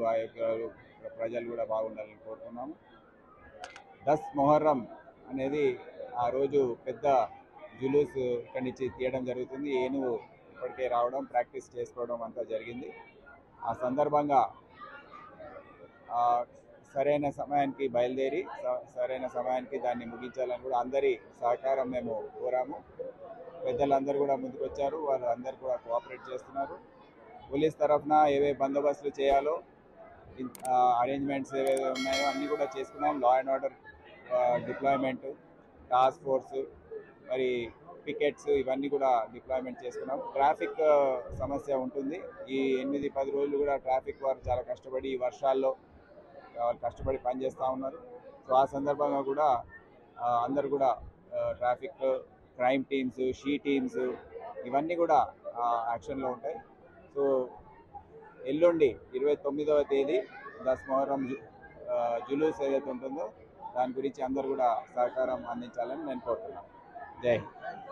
ఆరోగ్యాలు ప్రజలు కూడా బాగుండాలని కోరుతున్నాము దస్ మొహర్రం అనేది ఆ రోజు పెద్ద జులూస్ ఇక్కడి నుంచి తీయడం జరుగుతుంది ఏనుగు ఇప్పటికే రావడం ప్రాక్టీస్ చేసుకోవడం అంతా జరిగింది ఆ సందర్భంగా ఆ, సరైన సమయానికి బయలుదేరి స- సరైన సమయానికి దాన్ని ముగించాలని కూడా అందరి సహకారం మేము కోరాము పెద్దలందరూ కూడా ముందుకు వచ్చారు వాళ్ళు అందరు కూడా కోఆపరేట్ చేస్తున్నారు పోలీస్ తరఫున ఏవే బందోబస్తులు చేయాలో అరేంజ్మెంట్స్ ఏవైతే ఉన్నాయో అన్నీ కూడా చేసుకున్నాం law and order deployment task force మరి పికెట్స్ ఇవన్నీ కూడా డిప్లాయ్మెంట్ చేసుకున్నాం ట్రాఫిక్ సమస్య ఉంటుంది ఈ ఎనిమిది పది రోజులు కూడా ట్రాఫిక్ వారు చాలా కష్టపడి ఈ వర్షాల్లో వాళ్ళు కష్టపడి పనిచేస్తూ ఉన్నారు సో ఆ సందర్భంగా కూడా ఆ, అందరు కూడా traffic crime teams she teams ఇవన్నీ కూడా యాక్షన్లో ఉంటాయి సో ఎల్లుండి ఇరవై తొమ్మిదవ తేదీ దస్ మొహరం జు- ఆ, జులూస్ ఏదైతే ఉంటుందో దాని గురించి అందరు కూడా సహకారం అందించాలని నేను కోరుతున్నాను జై హింద్